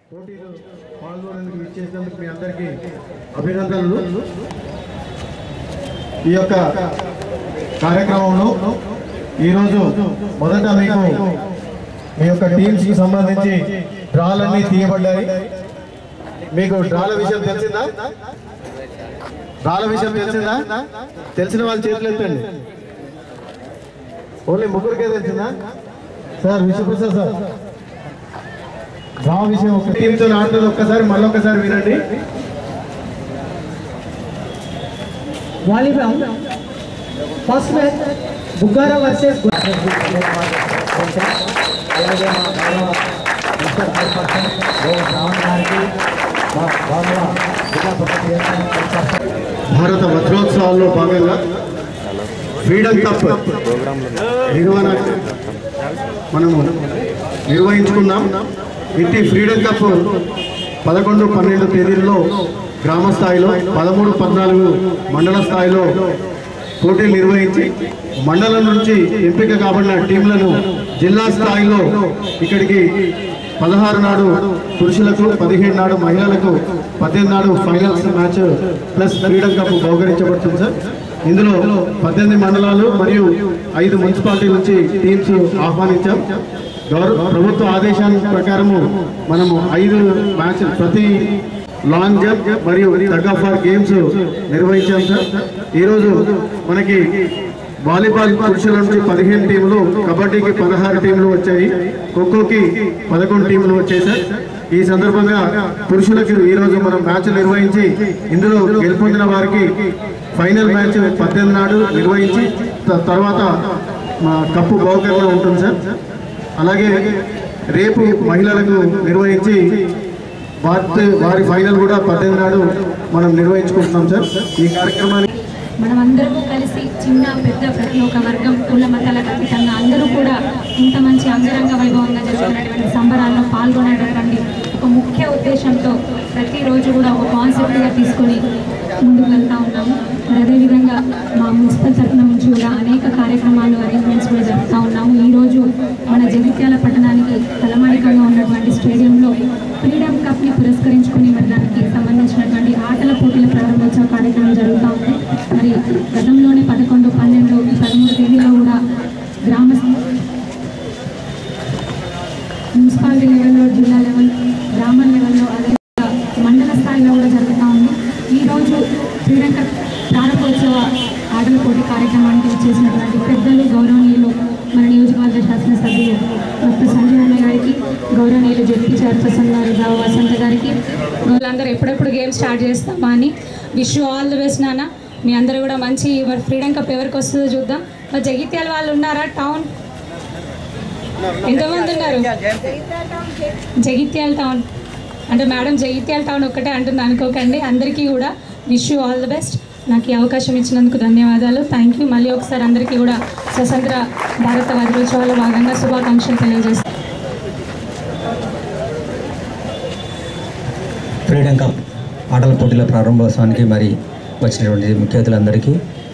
పోటీలో పాల్గొనేందుకు ఇచ్చేసినందుకు మీ అందరికీ అభినందనలు ఈ యొక్క కార్యక్రమంలో ఈరోజు మొదట మీకు మీ యొక్క టీమ్స్ కి సంబంధించి డ్రాలన్నీ తీయబడ్డాయి మీకు డ్రాల విషయం తెలిసిందా డ్రాల విషయం తెలిసిందా తెలిసిన వాళ్ళు చేతులు ఎత్తండి ఓన్లీ ముగ్గురికే తెలిసిందా సార్ విశ్వప్రసాద్ సార్ డ్రా విషయం ఒక టీంతో ఆడుతుంది ఒక్కసారి మళ్ళొక్కసారి వినండి volleyball first match Buggara versus అలాగే మా గౌరవ మిస్టర్ చైర్పర్సన్ గౌరవ శ్రావణ్ గారికి మా గౌరవ జిల్లా పరిషత్ చైర్మన్ భారత వజ్రోత్సవాల్లో భాగంగా ఫ్రీడమ్ కప్ నిర్వహణ మనము నిర్వహించుకున్నాం ఇంటి ఫ్రీడమ్ కప్ పదకొండు పన్నెండు తేదీల్లో గ్రామ స్థాయిలో పదమూడు పద్నాలుగు మండల స్థాయిలో పోటీలు నిర్వహించి మండలం నుంచి ఎంపిక కాబడిన టీంలను జిల్లా స్థాయిలో ఇక్కడికి పదహారు నాడు పురుషులకు పదిహేడు నాడు మహిళలకు పద్దెనిమిది నాడు finals match plus freedom cup బహుకరించబడుతుంది సార్ ఇందులో పద్దెనిమిది మండలాలు మరియు ఐదు మున్సిపాలిటీ నుంచి టీమ్స్ ఆహ్వానించాం గౌరవ ప్రభుత్వ ఆదేశాల ప్రకారము మనము ఐదు మ్యాచ్ ప్రతి లాంగ్ జంప్ మరియు టగ్ ఆఫ్ వార్ గేమ్స్ నిర్వహించాం సార్ ఈరోజు మనకి వాలీబాల్ పురుషుల నుంచి పదిహేను టీంలు కబడ్డీకి పదహారు టీంలు వచ్చాయి ఖోఖోకి పదకొండు టీంలు వచ్చాయి సార్ ఈ సందర్భంగా పురుషులకు ఈ రోజు మనం మ్యాచ్ నిర్వహించి ఇందులో గెలుపొందిన వారికి ఫైనల్ మ్యాచ్ పద్దెనిమిది నాడు నిర్వహించి త- తర్వాత మా కప్పు బహుకరణ ఉంటుంది సార్ అలాగే రేపు మహిళలకు నిర్వహించి వారి వారి ఫైనల్ కూడా పద్దెనిమిది నాడు మనం నిర్వహించుకుంటున్నాం సార్ ఈ కార్యక్రమాన్ని మనమందరము కలిసి చిన్న పెద్ద ప్రతి ఒక్క వర్గం కుల మతాల ఖచ్చితంగా అందరూ కూడా ఇంత మంచి అంగరంగ వైభవంగా జరుగుతున్నటువంటి సంబరాల్లో పాల్గొనేటటువంటి ఒక ముఖ్య ఉద్దేశంతో ప్రతిరోజు కూడా ఒక కాన్సెప్ట్గా తీసుకొని ముందుకు వెళ్తా ఉన్నాము మరి అదేవిధంగా మా మున్సిపల్ తరఫున నుంచి కూడా అనేక కార్యక్రమాలు అరేంజ్మెంట్స్ కూడా జరుపుతూ ఉన్నాము ఈరోజు మన జగిత్యాల పట్టణానికి తలమానికంగా ఉన్నటువంటి స్టేడియంలో ఫ్రీడమ్ కప్ని పురస్కరించుకుని మరి దానికి సంబంధించినటువంటి ఆటల పోటీల ప్రారంభోత్సవ కార్యక్రమం జరుగుతూ ఉంది మరి గతంలోనే పదకొండు పన్నెండు పదమూడు తేదీలో కూడా గ్రామ మున్సిపాలిటీ లెవెల్లో జిల్లా లెవెల్ గ్రామ లెవెల్లో అదే మండల స్థాయిలో కూడా జరుగుతూ ఉంది ఈరోజు ఫ్రీడమ్ కప్ ప్రారంభోత్సవ ఆటల పోటీ కార్యక్రమానికి వచ్చేసినటువంటి పెద్దలు గౌరవనీయులు మన నియోజకవర్గ శాసనసభ్యులు డాక్టర్ సంజయ్ అన్న గారికి గౌరవనీయులు జడ్పీ చైర్పర్సన్ గారు రావు వసంత గారికి వాళ్ళందరూ ఎప్పుడెప్పుడు గేమ్ స్టార్ట్ చేస్తామా అని విష్ ఆల్ ది బెస్ట్ నాన్న మీ అందరూ కూడా మంచి మరి ఫ్రీడమ్ కప్ ఎవరికి వస్తుందో చూద్దాం మరి జగిత్యాల వాళ్ళు ఉన్నారా టౌన్ ఎంతమంది ఉన్నారు జగిత్యాల టౌన్ అంటే మేడం జగిత్యాల టౌన్ ఒక్కటే అంటుంది అనుకోకండి అందరికీ కూడా wish you all the best నాకు ఈ అవకాశం ఇచ్చినందుకు ధన్యవాదాలు థ్యాంక్ యూ మళ్ళీ ఒకసారి అందరికీ కూడా స్వతంత్ర భారత వజ్రోత్సవాల్లో భాగంగా శుభాకాంక్షలు తెలియజేస్తాను ఫ్రీడమ్ కప్ ఆటల పోటీల ప్రారంభోత్సవానికి మరి వచ్చినటువంటి ముఖ్య అతిథులందరికీ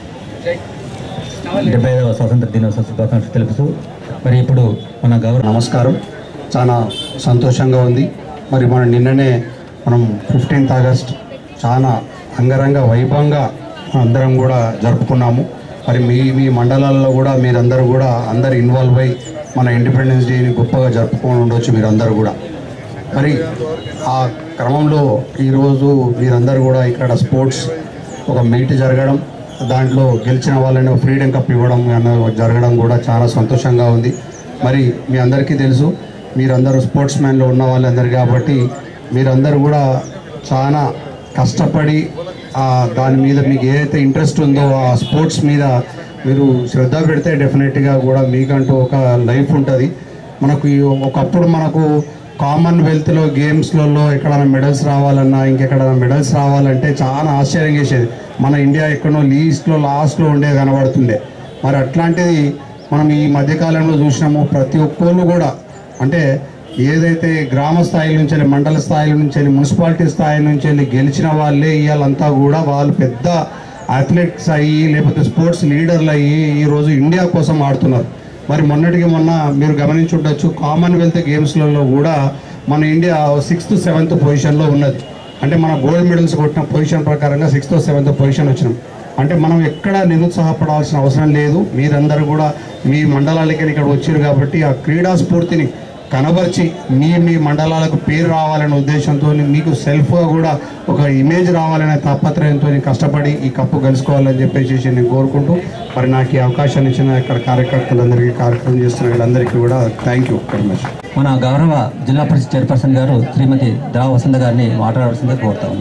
డెబ్బై ఐదవ స్వాతంత్ర దినోత్సవ శుభాకాంక్షలు తెలుపుతూ మరి ఇప్పుడు మన గౌరవ నమస్కారం చాలా సంతోషంగా ఉంది మరి మన నిన్ననే మనం ఫిఫ్టీన్త్ ఆగస్ట్ చాలా అంగరంగ వైభవంగా అందరం కూడా జరుపుకున్నాము మరి మీ మీ మండలాల్లో కూడా మీరందరూ కూడా అందరు ఇన్వాల్వ్ అయ్యి మన ఇండిపెండెన్స్ డేని గొప్పగా జరుపుకొని ఉండొచ్చు మీరందరూ కూడా మరి ఆ క్రమంలో ఈరోజు మీరందరూ కూడా ఇక్కడ స్పోర్ట్స్ ఒక మీట్ జరగడం దాంట్లో గెలిచిన వాళ్ళని ఫ్రీడమ్ కప్ ఇవ్వడం అన్న జరగడం కూడా చాలా సంతోషంగా ఉంది మరి మీ అందరికీ తెలుసు మీరందరూ స్పోర్ట్స్ మ్యాన్లో ఉన్న వాళ్ళందరూ కాబట్టి మీరందరూ కూడా చాలా కష్టపడి ఆ దాని మీద మీకు ఏదైతే ఇంట్రెస్ట్ ఉందో ఆ స్పోర్ట్స్ మీద మీరు శ్రద్ధ పెడితే డెఫినెట్గా కూడా మీకంటూ ఒక లైఫ్ ఉంటుంది మనకు ఈ ఒకప్పుడు మనకు కామన్వెల్త్లో గేమ్స్లలో ఎక్కడైనా మెడల్స్ రావాలన్నా ఇంకెక్కడైనా మెడల్స్ రావాలంటే చాలా ఆశ్చర్యం చేసేది మన ఇండియా ఎక్కడో లీస్ట్లో లాస్ట్లో ఉండే కనబడుతుండే మరి అట్లాంటిది మనం ఈ మధ్యకాలంలో చూసినాము ప్రతి ఒక్కళ్ళు కూడా అంటే ఏదైతే గ్రామ స్థాయి నుంచి వెళ్ళి మండల స్థాయి నుంచి వెళ్ళి మున్సిపాలిటీ స్థాయి నుంచి వెళ్ళి గెలిచిన వాళ్ళే ఇవాళంతా కూడా వాళ్ళు పెద్ద అథ్లెట్స్ అయ్యి లేకపోతే స్పోర్ట్స్ లీడర్లు అయ్యి ఈరోజు ఇండియా కోసం ఆడుతున్నారు మరి మొన్నటికి మొన్న మీరు గమనించుండొచ్చు కామన్వెల్త్ గేమ్స్లలో కూడా మన ఇండియా సిక్స్త్ సెవెంత్ పొజిషన్లో ఉన్నది అంటే మన గోల్డ్ మెడల్స్ కొట్టిన పొజిషన్ ప్రకారంగా సిక్స్త్ సెవెంత్ పొజిషన్ వచ్చినాం అంటే మనం ఎక్కడ నిరుత్సాహపడాల్సిన అవసరం లేదు మీరందరూ కూడా మీ మండలాలకి ఇక్కడ వచ్చారు కాబట్టి ఆ క్రీడా స్ఫూర్తిని కనబర్చి మీ మీ మండలాలకు పేరు రావాలనే ఉద్దేశంతో మీకు సెల్ఫ్గా కూడా ఒక ఇమేజ్ రావాలనే తాపత్రయంతో కష్టపడి ఈ కప్పు గెలుచుకోవాలని చెప్పేసి నేను కోరుకుంటూ మరి నాకు ఈ అవకాశాన్ని ఇచ్చిన ఇక్కడ కార్యకర్తలందరికీ కార్యక్రమం చేస్తున్న వీళ్ళందరికీ కూడా థ్యాంక్ యూ వెరీ మచ్ మన గౌరవ జిల్లా పరిషత్ చైర్పర్సన్ గారు శ్రీమతి ద్రా వసంత గారిని మాట్లాడాల్సిందిగా కోరుతాం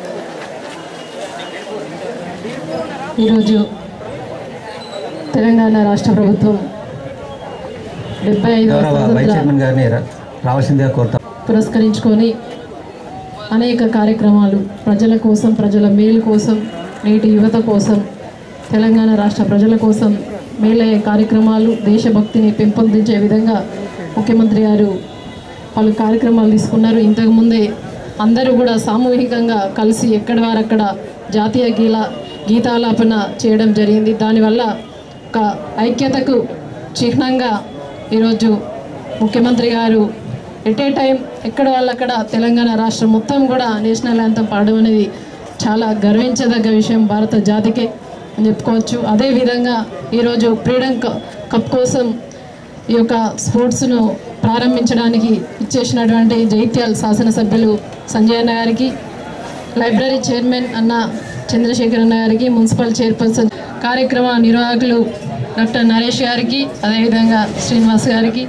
ఈరోజు తెలంగాణ రాష్ట్ర ప్రభుత్వం డెబ్బై ఐదవ గౌరవ వైస్ స్వాతంత్ర చైర్మన్ గారిని రా- రావాల్సిందిగా కోరుతాం పురస్కరించుకొని అనేక కార్యక్రమాలు ప్రజల కోసం ప్రజల మేలు కోసం నేటి యువత కోసం తెలంగాణ రాష్ట్ర ప్రజల కోసం మేలయ్యే కార్యక్రమాలు దేశభక్తిని పెంపొందించే విధంగా ముఖ్యమంత్రి గారు పలు కార్యక్రమాలు తీసుకున్నారు ఇంతకుముందే అందరూ కూడా సామూహికంగా కలిసి ఎక్కడి వారక్కడ జాతీయ గీల గీతాలాపన చేయడం జరిగింది దానివల్ల ఒక ఐక్యతకు చిహ్నంగా ఈరోజు ముఖ్యమంత్రి గారు ఎట్ ఏ టైం ఎక్కడ వాళ్ళక్కడ తెలంగాణ రాష్ట్రం మొత్తం కూడా నేషనల్ యాంతం పాడడం అనేది చాలా గర్వించదగ్గ విషయం భారత జాతికే అని చెప్పుకోవచ్చు అదేవిధంగా ఈరోజు ఫ్రీడమ్ క- కప్ కోసం ఈ యొక్క స్పోర్ట్స్ను ప్రారంభించడానికి ఇచ్చేసినటువంటి జైత్యాల్ శాసనసభ్యులు సంజయ్ అన్న గారికి లైబ్రరీ చైర్మన్ అన్న చంద్రశేఖర్ అన్న గారికి మున్సిపల్ చైర్పర్సన్ కార్యక్రమ నిర్వాహకులు డాక్టర్ నరేష్ గారికి అదేవిధంగా శ్రీనివాస్ గారికి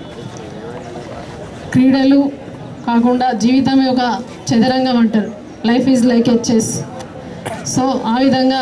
క్రీడలు కాకుండా జీవితమే ఒక చదరంగం అంటారు life is like a chess so ఆ విధంగా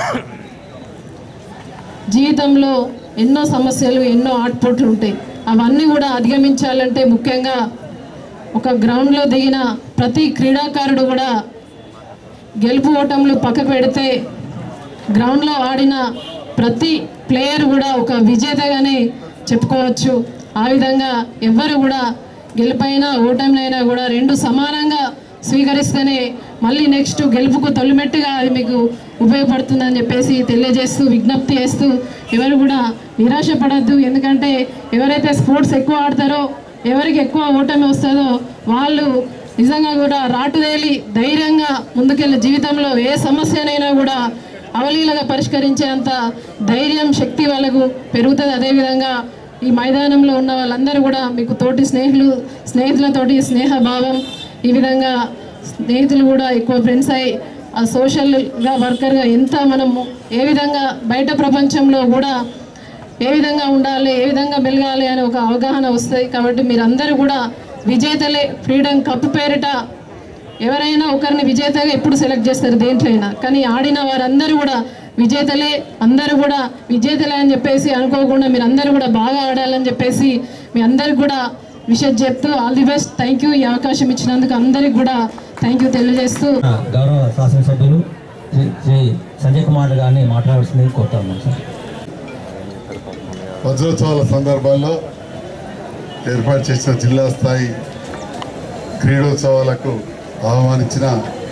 జీవితంలో ఎన్నో సమస్యలు ఎన్నో ఆట్పోట్లు ఉంటాయి అవన్నీ కూడా అధిగమించాలంటే ముఖ్యంగా ఒక గ్రౌండ్లో దిగిన ప్రతి క్రీడాకారుడు కూడా గెలుపు ఓటములు పక్కకు పెడితే గ్రౌండ్లో ఆడిన ప్రతి ప్లేయర్ కూడా ఒక విజేతగానే చెప్పుకోవచ్చు ఆ విధంగా ఎవ్వరు కూడా గెలుపైనా ఓటమినైనా కూడా రెండు సమానంగా స్వీకరిస్తేనే మళ్ళీ నెక్స్ట్ గెలుపుకు తొలిమెట్టుగా అది మీకు ఉపయోగపడుతుందని చెప్పేసి తెలియజేస్తూ విజ్ఞప్తి చేస్తూ ఎవరు కూడా నిరాశపడద్దు ఎందుకంటే ఎవరైతే స్పోర్ట్స్ ఎక్కువ ఆడతారో ఎవరికి ఎక్కువ ఓటమి వస్తుందో వాళ్ళు నిజంగా కూడా రాటుదేలి ధైర్యంగా ముందుకెళ్ళి జీవితంలో ఏ సమస్యనైనా కూడా అవలీలగా పరిష్కరించేంత ధైర్యం శక్తి వాళ్ళకు పెరుగుతుంది అదేవిధంగా ఈ మైదానంలో ఉన్న వాళ్ళందరూ కూడా మీకు తోటి స్నేహితులు స్నేహితులతోటి స్నేహభావం ఈ విధంగా స్నేహితులు కూడా ఎక్కువ ఫ్రెండ్స్ అయ్యి ఆ సోషల్గా వర్కర్గా ఎంత మనము ఏ విధంగా బయట ప్రపంచంలో కూడా ఏ విధంగా ఉండాలి ఏ విధంగా మెలగాలి అనే ఒక అవగాహన వస్తుంది కాబట్టి మీరందరూ కూడా విజేతలే ఫ్రీడమ్ కప్ పేరిట ఎవరైనా ఒకరిని విజేతగా ఎప్పుడు సెలెక్ట్ చేస్తారు దేంట్లో అయినా కానీ ఆడిన వారందరూ కూడా విజేతలే అందరూ కూడా విజేతలే అని చెప్పేసి అనుకోకుండా మీరు అందరూ కూడా బాగా ఆడాలని చెప్పేసి మీ అందరికి కూడా విషయం చెప్తూ all the best thank you ఈ అవకాశం ఇచ్చినందుకు అందరికి కూడా థ్యాంక్ యూ తెలియజేస్తూ మన గౌరవ శాసనసభ్యులు శ్రీ శ్రీ సంజయ్ కుమార్ గారిని మాట్లాడాల్సిందిగా కోరుతాము సార్ వజ్రోత్సవాల సందర్భంలో ఏర్పాటు చేసిన జిల్లా స్థాయి క్రీడోత్సవాలకు ఆహ్వానించిన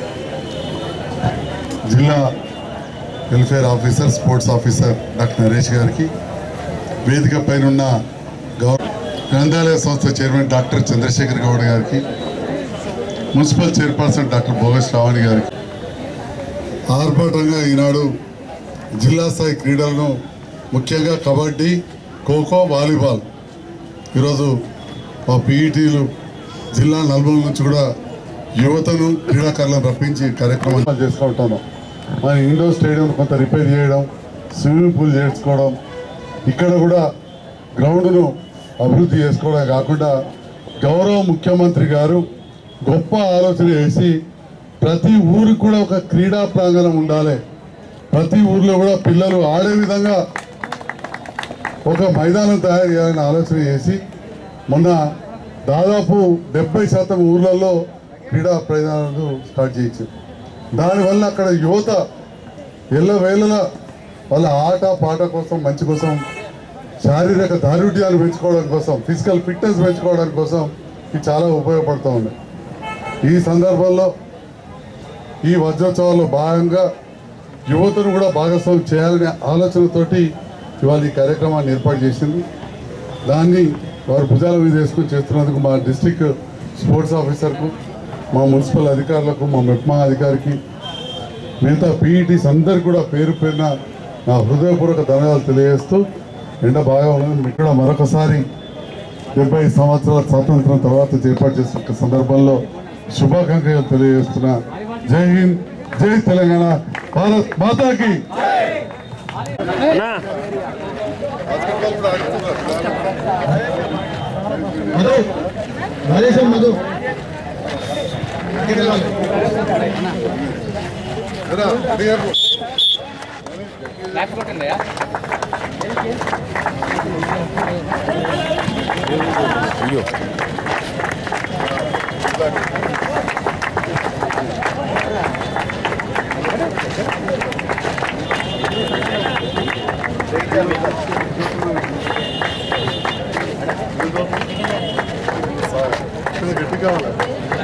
జిల్లా welfare officer sports officer doctor Naresh గారికి వేదిక పైన ఉన్న గౌరవ గ్రంథాలయ సంస్థ చైర్మన్ డాక్టర్ చంద్రశేఖర్ గౌడ్ గారికి municipal chairperson doctor Bhogas Ravani గారికి ఆర్భాటంగా ఈనాడు జిల్లా స్థాయి క్రీడలను ముఖ్యంగా కబడ్డీ ఖోఖో వాలీబాల్ ఈరోజు మా పీఈటీలు జిల్లా నలుమూల నుంచి కూడా యువతను క్రీడాకారులను రప్పించి కార్యక్రమాలు చేసుకుంటాను మన ఇండోర్ స్టేడియం కొంత రిపేర్ చేయడం స్విమ్మింగ్ పూల్ చేసుకోవడం ఇక్కడ కూడా గ్రౌండ్ను అభివృద్ధి చేసుకోవడం కాకుండా గౌరవ ముఖ్యమంత్రి గారు గొప్ప ఆలోచన చేసి ప్రతి ఊరికి కూడా ఒక క్రీడా ప్రాంగణం ఉండాలి ప్రతి ఊర్లో కూడా పిల్లలు ఆడే విధంగా ఒక మైదానం తయారు చేయాలని ఆలోచన చేసి మొన్న దాదాపు డెబ్బై శాతం ఊర్లలో క్రీడా ప్రయోజనాలు స్టార్ట్ చేయొచ్చు దానివల్ల అక్కడ యువత ఎల్లవేళల వాళ్ళ ఆట పాట కోసం మంచి కోసం శారీరక దారుఢ్యాలు పెంచుకోవడం కోసం ఫిజికల్ ఫిట్నెస్ పెంచుకోవడం కోసం ఇది చాలా ఉపయోగపడుతూ ఉంది ఈ సందర్భంలో ఈ వజ్రోత్సవాల్లో భాగంగా యువతను కూడా భాగస్వామ్యం చేయాలనే ఆలోచనతోటి ఇవాళ ఈ కార్యక్రమాన్ని ఏర్పాటు చేసింది దాన్ని వారు భుజాల మీద వేసుకుని చేస్తున్నందుకు మా డిస్టిక్ స్పోర్ట్స్ ఆఫీసర్కు మా మున్సిపల్ అధికారులకు మా మెప్మా అధికారికి మిగతా పీఈటీస్ అందరికి కూడా పేరు పేరున నా హృదయపూర్వక ధన్యవాదాలు తెలియజేస్తూ ఎండ బాగా ఉన్నది ఇక్కడ మరొకసారి డెబ్బై సంవత్సరాల స్వాతంత్రం తర్వాత ఏర్పాటు చేసిన సందర్భంలో శుభాకాంక్షలు తెలియజేస్తున్నా జై హింద్ జై తెలంగాణ భారత్ మాతాకి మధు మలేశం మధు గట్టి కావాలి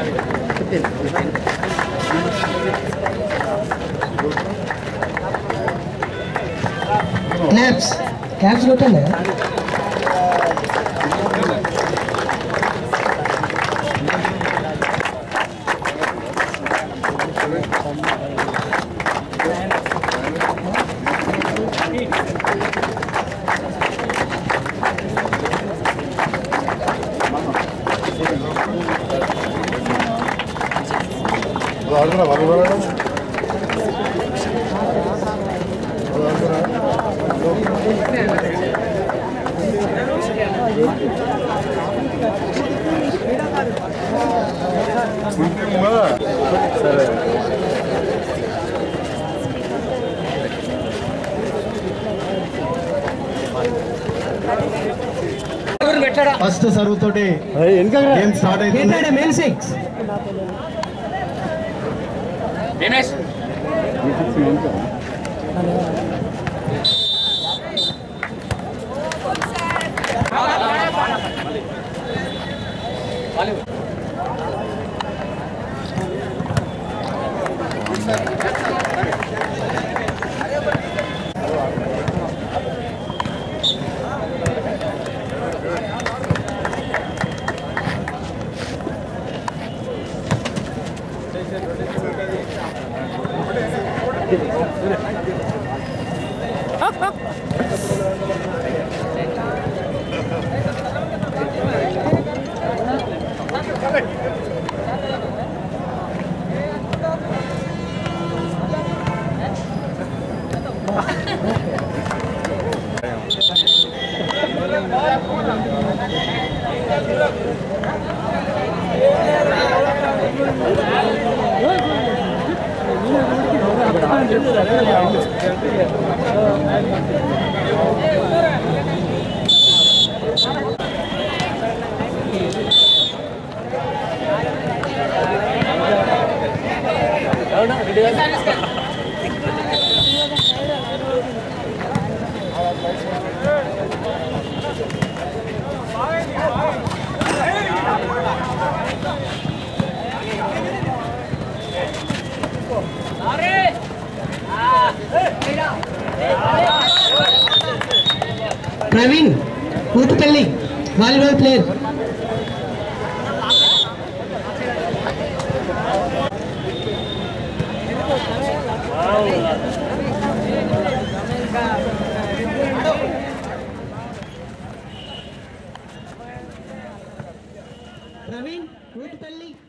క్లాప్స్ క్లాప్స్ కొట్టండి ఆడుతున్నా వాళ్ళు ఫస్ట్ సర్వ్ తోటి గేమ్ స్టార్ట్ అయింది main six Praveen Kuthupalli volleyball player Praveen కూతుపల్లి